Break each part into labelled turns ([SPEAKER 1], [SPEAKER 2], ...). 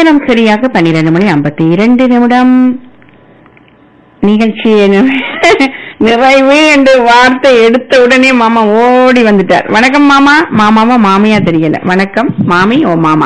[SPEAKER 1] நேரம் சரியாக பன்னிரண்டு மணி ஐம்பத்தி இரண்டு நிமிடம் நிகழ்ச்சி நிறைவு என்று வார்த்தை எடுத்த உடனே மாமா ஓடி வந்துட்டார் வணக்கம் மாமா மாமாவா மாமியா தெரியல வணக்கம் மாமி ஓ மாமா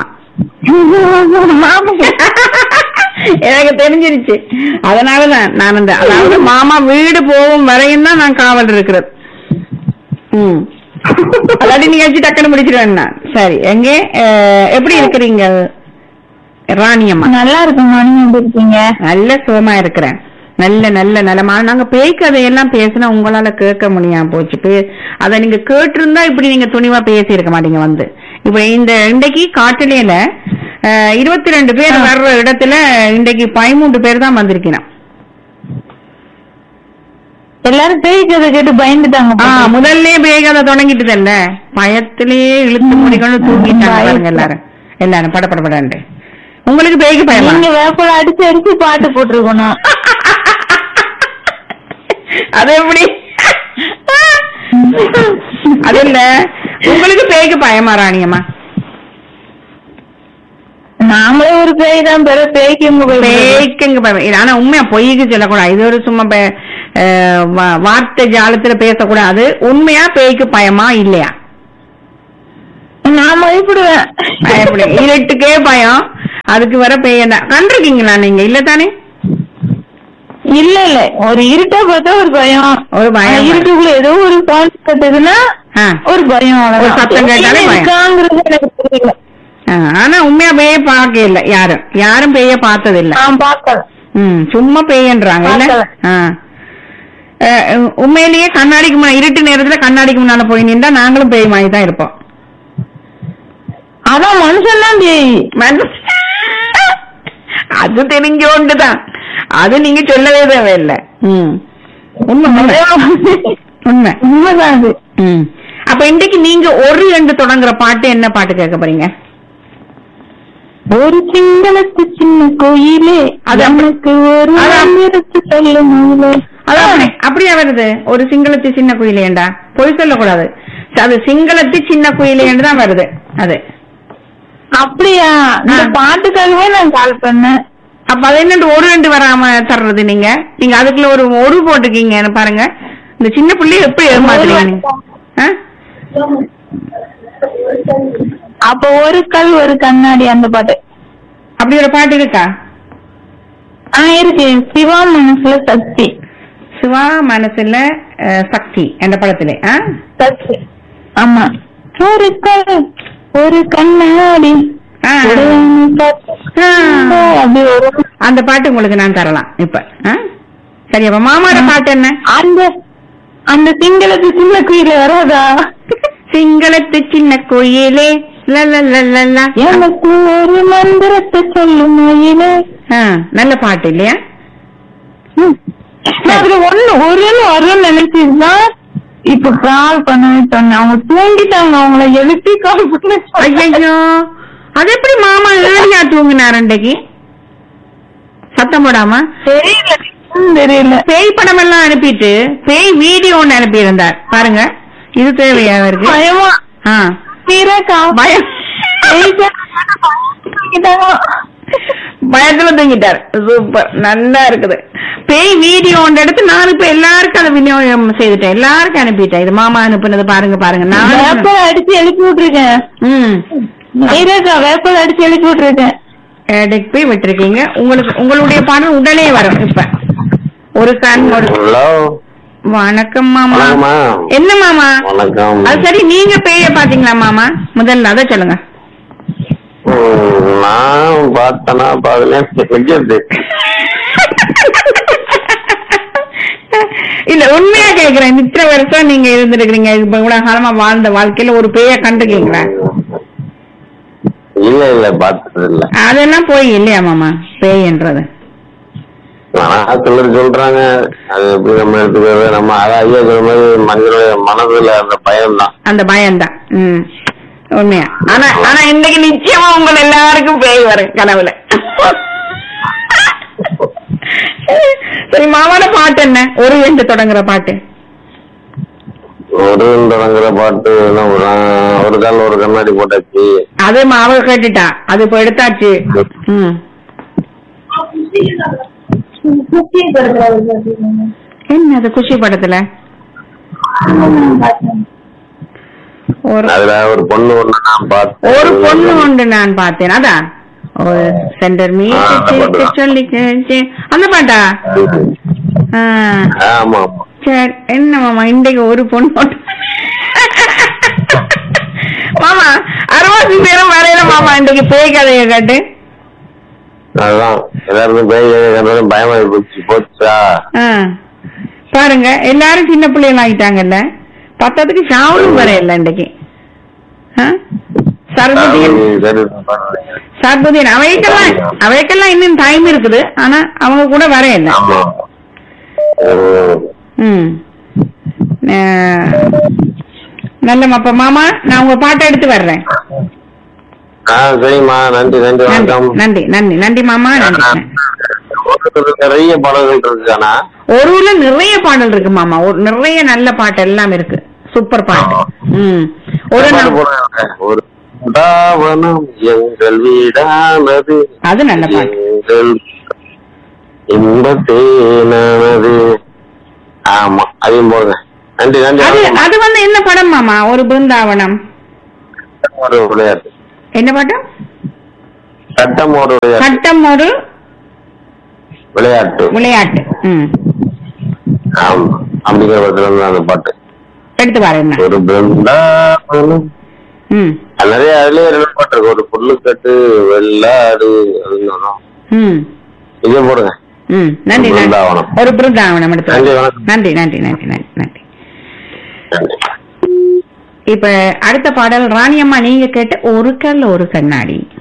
[SPEAKER 1] எனக்கு தெரிஞ்சிருச்சு அதனாலதான் நான் அந்த அதாவது மாமா வீடு போகும் வரையும் தான் நான் காவல் இருக்கிறது ம் அல்லாட்டி நிகழ்ச்சி டக்குன்னு முடிச்சிருவேன் நான் சரி எங்கே அஹ், எப்படி இருக்கிறீங்க ராணியம்மா
[SPEAKER 2] நல்லா இருக்குங்க நீங்க எப்படி இருக்கீங்க
[SPEAKER 1] நல்ல சுகமா இருக்கிறேன் நல்ல நல்ல நலமா நாங்க பேய் கதையெல்லாம் பேசினா உங்களால கேட்க முடியாம போச்சு பே அத நீங்க கேட்டிருந்தா இப்படி நீங்க துணிவா பேசி இருக்க மாட்டீங்க வந்து இப்ப இந்த இன்றைக்கு காட்டுலையில இருபத்தி ரெண்டு பேர் வர்ற இடத்துல இன்றைக்கு பதிமூன்று பேர் தான் வந்திருக்கிறோம்
[SPEAKER 2] எல்லாரும் பேய் கதை கேட்டு பயந்துட்டாங்க
[SPEAKER 1] ஆ
[SPEAKER 2] போல.
[SPEAKER 1] முதல்ல பேய் கதை தொடங்கிட்டுதல்ல பயத்திலேயே இழுத்து மூடிக்கொண்டு தூக்கிட்டாங்க பாருங்க எல்லாரும் எல்லாரும் பட பட படன்ட்டு உங்களுக்கு பேய்க்கு பயமா
[SPEAKER 2] நீங்க வேப்பல அடிச்சு அடிச்சு பாட்டு போட்டிருக்கணும்
[SPEAKER 1] அது எப்படி அது இல்ல உங்களுக்கு பேய்க்கு பயமா ராணியம்மா
[SPEAKER 2] நாமளே ஒரு பேய் தான் பெற பேய்க்கு உங்க பேய்
[SPEAKER 1] பேய்க்குங்க பயம் இது ஆனா உண்மையா பொய்க்கு சொல்லக்கூடாது இது ஒரு சும்மா பே- அஹ் வா- வார்த்தை ஜாலத்துல பேசக்கூடாது உண்மையா பேய்க்கு பயமா இல்லையா
[SPEAKER 2] நான் பயப்படுவேன்
[SPEAKER 1] எப்படி இருட்டுக்கே பயம் அதுக்கு வர பேய் தான் கண்டிருக்கீங்களா நீங்க இல்ல தானே
[SPEAKER 2] இல்ல இல்ல ஒரு இருட்டா பார்த்தா ஒரு பயம்
[SPEAKER 1] ஒரு பயம்.
[SPEAKER 2] ஆனா இருட்டுக்குள்ள ஏதோ ஒரு சவுண்ட் கட்டுதுன்னா
[SPEAKER 1] ஆ.
[SPEAKER 2] ஒரு பயம்
[SPEAKER 1] ஒரு
[SPEAKER 2] அவ்வளவுதான்.
[SPEAKER 1] சத்தம் கேட்டாலே
[SPEAKER 2] பேய்
[SPEAKER 1] பயம்.
[SPEAKER 2] இருக்காங்கிறது எனக்கு தெரியல
[SPEAKER 1] ஆ, ஆனா உண்மையா பேய பார்க்க இல்ல யாரும் யாரும் பேய பார்த்தது இல்ல
[SPEAKER 2] நான் பார்க்கல
[SPEAKER 1] ம் சும்மா பேயன்றாங்க இல்ல
[SPEAKER 2] பார்த்தல.
[SPEAKER 1] ஆ. அஹ், உண்மையிலேயே கண்ணாடிக்கு முன்னா இருட்டு நேரத்துல கண்ணாடிக்கு முன்னால போய் நின்றா நாங்களும் பேய் மாதிரி தான் இருப்போம்
[SPEAKER 2] அதான் மனுஷன் தான் பேய்
[SPEAKER 1] மனசு- அது தெரிஞ்சோண்டுதான் அது நீங்க சொல்லவே தேவையில்ல ம் உண்மை உண்மை உண்மை
[SPEAKER 2] உண்மைதான் அது
[SPEAKER 1] ம் அப்ப இன்னைக்கு நீங்க ஒரு ரெண்டு தொடங்குற பாட்டு என்ன பாட்டு கேட்க போறீங்க
[SPEAKER 2] ஒரு சிங்களத்து சின்ன கோயிலே
[SPEAKER 1] அது அப்படி-
[SPEAKER 2] நமக்கு ஒரு
[SPEAKER 1] அது அப்படி-
[SPEAKER 2] அமிர்தத்து சொல்லும் நூலே.
[SPEAKER 1] அதான் அப்படியா வருது ஒரு சிங்களத்து சின்ன குயிலேண்டா பொய் சொல்லக்கூடாது அது சிங்களத்து சின்ன குயிலேண்டு தான் வருது அது
[SPEAKER 2] அப்படியா இந்த
[SPEAKER 1] ஆ.
[SPEAKER 2] பாட்டுக்காகவே நான் கால் பண்ணேன்
[SPEAKER 1] அப்ப அது என்னண்டு ஒரு ரெண்டு வராம தர்றது நீங்க நீங்க அதுக்குள்ள ஒரு ஒரு போட்டுக்கீங்க பாருங்க இந்த சின்ன பிள்ளைய எப்படி ஏமாத்துறீங்க நீங்க? ஆ?
[SPEAKER 2] அப்ப ஒரு கல் ஒரு கண்ணாடி அந்த பாட்டு
[SPEAKER 1] அப்படி ஒரு பாட்டு இருக்கா
[SPEAKER 2] ஆ இருக்கு சிவா மனசுல சக்தி
[SPEAKER 1] சிவா மனசுல அஹ், சக்தி என்ற படத்திலே ஆ?
[SPEAKER 2] சக்தி ஆமா ஒரு கல் ஒரு கண்ணாடி
[SPEAKER 1] ஆ.
[SPEAKER 2] உடையவனை பார்த்து
[SPEAKER 1] ஆ.
[SPEAKER 2] அப்படி ஒரு
[SPEAKER 1] அந்த பாட்டு உங்களுக்கு நான் தரலாம் இப்ப ஆ? சரி அப்ப மாமாட பாட்டு என்ன
[SPEAKER 2] அந்த அந்த சிங்களத்து சின்ன குயில வராதா
[SPEAKER 1] சிங்களத்து சின்ன கோயிலே லலலலலா.
[SPEAKER 2] எனக்கு ஒரு மந்திரத்தை சொல்லும் மயிலே
[SPEAKER 1] ஆ, நல்ல பாட்டு இல்லையா
[SPEAKER 2] ம். நான் அதுல ஒண்ணு ஒரு வரும்னு நினைச்சிருந்தா இப்ப கால் பண்ண சொன்னேன் அவங்க தூங்கிட்டாங்க அவங்கள எழுப்பி கால் பண்ண சொன்னேன்.
[SPEAKER 1] ஐயோ அது எப்படி மாமா ஏழியா தூங்கினார் அன்றைக்கு சத்தம் போடாம
[SPEAKER 2] தெரியல ம், தெரியல
[SPEAKER 1] பேய் படம் எல்லாம் அனுப்பிட்டு பேய் வீடியோ ஒண்ணு அனுப்பி இருந்தார் பாருங்க இது தேவையா அவருக்கு
[SPEAKER 2] பயமா
[SPEAKER 1] ஆ,
[SPEAKER 2] சீரக்கா
[SPEAKER 1] பயம்
[SPEAKER 2] தூங்கிட்டாங்க
[SPEAKER 1] பயத்துல தூங்கிட்டார் சூப்பர் நல்லா இருக்குது பேய் வீடியோ ஒன்று எடுத்து நான் இப்ப எல்லாருக்கும் அதை விநியோகம் செய்துட்டேன் எல்லாருக்கும் அனுப்பிட்டேன் இது மாமா அனுப்புனது பாருங்க பாருங்க நான்
[SPEAKER 2] வேப்பல அடிச்சு எழுப்பி விட்டுருக்கேன்
[SPEAKER 1] ம்
[SPEAKER 2] சீரக்கா வேப்பல அடிச்சு எழுப்பி விட்டுருக்கேன்
[SPEAKER 1] எடுத்து போய் விட்டுருக்கீங்க உங்களுக்கு உங்களுடைய பாடல் உடனே வரும் இப்ப ஒரு கண் ஒரு
[SPEAKER 3] ஹலோ
[SPEAKER 1] வணக்கம் மாமா
[SPEAKER 3] வணக்கம்மா
[SPEAKER 1] என்ன மாமா
[SPEAKER 3] வணக்கம்
[SPEAKER 1] அது சரி நீங்க பேய பாத்தீங்களா மாமா முதல்ல அத சொல்லுங்க
[SPEAKER 3] ம், நான் பார்த்தனா பாக்கல தெரியாது
[SPEAKER 1] இல்ல உண்மையா கேக்குறேன் இத்தனை வருஷம் நீங்க இருந்திருக்கீங்க இப்ப இவ்வளவு காலமா வாழ்ந்த வாழ்க்கையில ஒரு பேய கண்டுக்கீங்களா
[SPEAKER 3] இல்ல இல்ல பார்த்தது இல்ல
[SPEAKER 1] அதெல்லாம் போய் இல்லையா மாமா பேய்ன்றது
[SPEAKER 3] ஆனா சிலர் சொல்றாங்க அது எப்படி நம்ம எடுத்துக்கிறது நம்ம அதான் ஐயா சொல்ற மாதிரி மனிதனுடைய மனதுல அந்த பயம் தான்
[SPEAKER 1] அந்த பயம்தான் ம் உண்மையா ஆனா ஆனா இன்னைக்கு நிச்சயமா உங்க எல்லாருக்கும் பேய் வரும் கனவுல சரி மாமாட பாட்டு என்ன ஒரு என்று தொடங்குற பாட்டு
[SPEAKER 3] ஒரு தொடங்குற பாட்டு என்ன ஒரு- ஒரு கால் ஒரு கண்ணாடி போட்டாச்சு
[SPEAKER 1] அது ம- அவ கேட்டுட்டா அது இப்ப எடுத்தாச்சு ம்
[SPEAKER 2] குட்டி படுக்கிறது
[SPEAKER 1] என்ன அது குஷி படத்துல ஒரு
[SPEAKER 3] அதுல ஒரு பொண்ணு ஒண்ணு நான் பார்த்தேன்
[SPEAKER 1] ஒரு பொண்ணு உண்டு நான் பார்த்தேன் அதான் ஒரு சென்டர் மீ
[SPEAKER 3] ஆ, அந்த பாட்டு தான்.
[SPEAKER 1] சொல்லி கேச்சு. அந்த பாட்டா ஆ,
[SPEAKER 3] ஆமா ஆமா
[SPEAKER 1] சரி என்ன மாமா இன்றைக்கு ஒரு பொண்ணு உண்டு. மாமா அறுபது பேரும் வரையில மாமா இன்றைக்கு பேய் கதையை கேட்டு
[SPEAKER 3] அதுதான் எல்லாருக்கும் பேய் கண்டாலும் பயமா போச்சு போச்சா
[SPEAKER 1] ஆ. பாருங்க எல்லாரும் சின்ன பிள்ளைகள் ஆகிட்டாங்கல்ல பத்தத்துக்கு ஷாவலும் வரையில இன்றைக்கு ஆ? சரஸ்வதியின்
[SPEAKER 3] சரி
[SPEAKER 1] சர்புதீன் அவைக்கெல்லாம் அவைக்கெல்லாம் இன்னும் டைம் இருக்குது ஆனா அவங்க கூட வரையில
[SPEAKER 3] ஆமா ம்.
[SPEAKER 1] ம் அஹ், நல்ல அப்ப மாமா நான் உங்க பாட்டை எடுத்து வர்றேன்
[SPEAKER 3] ஆ சரிம்மா நன்றி நன்றி
[SPEAKER 1] நன்றி
[SPEAKER 3] வணக்கம்
[SPEAKER 1] நன்றி நன்றி நன்றி மாமா நன்றி
[SPEAKER 3] நிறைய பாடல்கள் இருக்கு ஆனா
[SPEAKER 1] ஒரு ஊர்ல நிறைய பாடல் இருக்கு மாமா ஒரு நிறைய நல்ல பாட்டு எல்லாம் இருக்கு சூப்பர் பாட்டு ம் ஒரு
[SPEAKER 3] பாட்டு
[SPEAKER 1] நம்-
[SPEAKER 3] போடுறாங்க. ஒரு தாவனம் எங்கள் வீடானது
[SPEAKER 1] அது நல்ல பாட்டு
[SPEAKER 3] எங்கள் இன்பத்தேனானது ஆமா அதையும் போடுங்க நன்றி நன்றி
[SPEAKER 1] அது
[SPEAKER 3] வணக்கம்.
[SPEAKER 1] அது வந்து என்ன படம் மாமா ஒரு பிருந்தாவனம்
[SPEAKER 3] ஒரு விளையாட்டு
[SPEAKER 1] என்ன பாட்டு
[SPEAKER 3] சட்டம் ஒரு விளையாட்டு
[SPEAKER 1] சட்டம் ஒரு
[SPEAKER 3] விளையாட்டு
[SPEAKER 1] விளையாட்டு ம்
[SPEAKER 3] ஆமா அப்படிங்கிற படத்துல இருந்து அந்த பாட்டு
[SPEAKER 1] எடுத்து வரேன்
[SPEAKER 3] ஒரு பிருந்தாவனம்
[SPEAKER 1] ம்
[SPEAKER 3] அது நிறைய அதுலயே ரெண்டு பாட்டு இருக்கு ஒரு புல்லுக்கட்டு வெள்ளாடு அப்படின்னு வரும்.
[SPEAKER 1] ம்
[SPEAKER 3] இதே போடுங்க
[SPEAKER 1] ம் நன்றி நன்றி
[SPEAKER 3] பிருந்தாவனம்.
[SPEAKER 1] ஒரு பிருந்தாவனம் எடுத்து
[SPEAKER 3] நன்றி
[SPEAKER 1] வரேன்.
[SPEAKER 3] வணக்கம்
[SPEAKER 1] நன்றி நன்றி நன்றி நன்றி நன்றி
[SPEAKER 3] நன்றி
[SPEAKER 1] இப்ப அடுத்த பாடல் ராணியம்மா நீங்க கேட்ட ஒரு கல்ல ஒரு கண்ணாடி